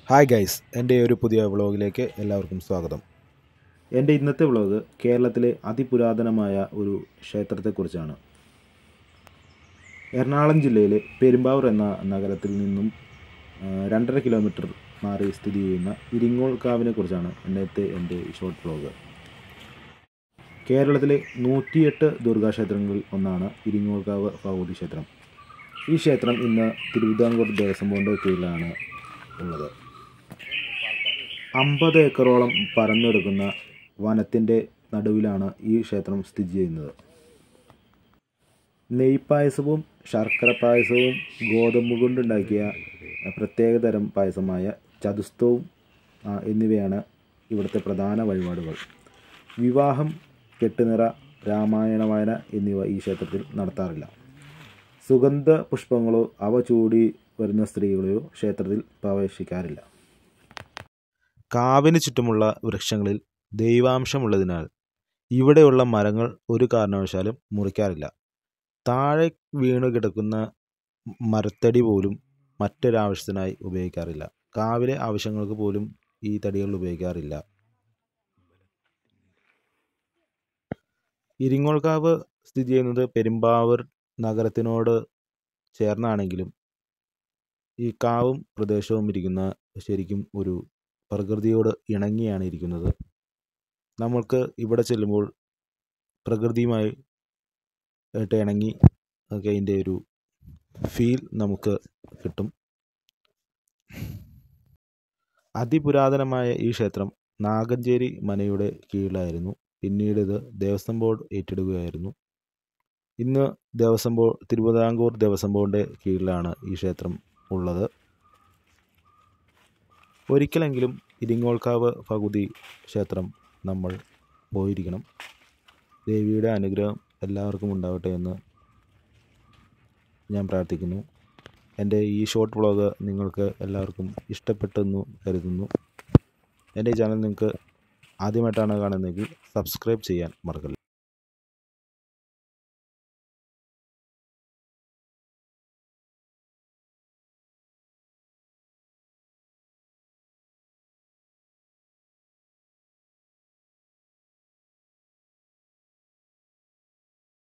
hi guys എൻ്റെ ഒരു പുതിയ വ്ളോഗിലേക്ക് എല്ലാവർക്കും സ്വാഗതം എൻ്റെ ഇന്നത്തെ വ്ളോഗ് കേരളത്തിലെ അതിപുരാതനമായ ഒരു ക്ഷേത്രത്തെക്കുറിച്ചാണ് എറണാകുളം ജില്ലയിലെ പെരുമ്പാവൂർ എന്ന നഗരത്തിൽ നിന്നും ആ, രണ്ടര കിലോമീറ്റർ മാറി സ്ഥിതി ചെയ്യുന്ന ഇരിങ്ങോൾ കാവിനെ കുറിച്ചാണ് ഇന്നത്തെ എൻ്റെ ഈ ഷോർട്ട് വ്ളോഗ് കേരളത്തിലെ നൂറ്റിയെട്ട് ദുർഗാക്ഷേത്രങ്ങളിൽ ഒന്നാണ് ഇരിങ്ങോൾക്കാവ് ഭഗവതി ക്ഷേത്രം ഈ ക്ഷേത്രം ഇന്ന് തിരുവിതാംകൂർ ദേവസ്വം ബോർഡിൻ്റെ കീഴിലാണ് ഉള്ളത് അമ്പത് ഏക്കറോളം പരന്നെടുക്കുന്ന വനത്തിൻ്റെ നടുവിലാണ് ഈ ക്ഷേത്രം സ്ഥിതി ചെയ്യുന്നത് നെയ്പായസവും ശർക്കര പായസവും ഗോതമ്പ് കൊണ്ടുണ്ടാക്കിയ പ്രത്യേകതരം പായസമായ ചതുസ്തവും ആ, എന്നിവയാണ് ഇവിടുത്തെ പ്രധാന വഴിപാടുകൾ വിവാഹം കെട്ടുനിറ രാമായണ വായന എന്നിവ ഈ ക്ഷേത്രത്തിൽ നടത്താറില്ല സുഗന്ധ പുഷ്പങ്ങളോ അവ ചൂടി വരുന്ന സ്ത്രീകളെയോ ക്ഷേത്രത്തിൽ പ്രവേശിക്കാറില്ല കാവിന് ചുറ്റുമുള്ള വൃക്ഷങ്ങളിൽ ദൈവാംശമുള്ളതിനാൽ ഇവിടെയുള്ള മരങ്ങൾ ഒരു കാരണവശാലും മുറിക്കാറില്ല താഴെ വീണു കിടക്കുന്ന മരത്തടി പോലും മറ്റൊരാവശ്യത്തിനായി ഉപയോഗിക്കാറില്ല കാവിലെ ആവശ്യങ്ങൾക്ക് പോലും ഈ തടികൾ ഉപയോഗിക്കാറില്ല ഇരിങ്ങോൾക്കാവ് സ്ഥിതി ചെയ്യുന്നത് പെരുമ്പാവൂർ നഗരത്തിനോട് ചേർന്നാണെങ്കിലും ഈ കാവും പ്രദേശവും ഇരിക്കുന്ന ശരിക്കും ഒരു പ്രകൃതിയോട് ഇണങ്ങിയാണ് ഇരിക്കുന്നത് നമ്മൾക്ക് ഇവിടെ ചെല്ലുമ്പോൾ പ്രകൃതിയുമായി ആയിട്ട് ഇണങ്ങി ഒക്കെ അതിൻ്റെ ഒരു ഫീൽ നമുക്ക് കിട്ടും അതിപുരാതനമായ ഈ ക്ഷേത്രം നാഗഞ്ചേരി മനയുടെ കീഴിലായിരുന്നു പിന്നീട് ഇത് ദേവസ്വം ബോർഡ് ഏറ്റെടുക്കുകയായിരുന്നു ഇന്ന് ദേവസ്വം ബോർഡ് തിരുവിതാംകൂർ ദേവസ്വം ബോർഡിൻ്റെ കീഴിലാണ് ഈ ക്ഷേത്രം ഉള്ളത് ഒരിക്കലെങ്കിലും ഇരിങ്ങോൾക്കാവ് ഭഗവതി ക്ഷേത്രം നമ്മൾ പോയിരിക്കണം ദേവിയുടെ അനുഗ്രഹം എല്ലാവർക്കും ഉണ്ടാവട്ടെ എന്ന് ഞാൻ പ്രാർത്ഥിക്കുന്നു എൻ്റെ ഈ ഷോർട്ട് വ്ളോഗ് നിങ്ങൾക്ക് എല്ലാവർക്കും ഇഷ്ടപ്പെട്ടെന്നു കരുതുന്നു എൻ്റെ ഈ ചാനൽ നിങ്ങൾക്ക് ആദ്യമായിട്ടാണ് കാണുന്നതെങ്കിൽ സബ്സ്ക്രൈബ് ചെയ്യാൻ മറക്കല്ല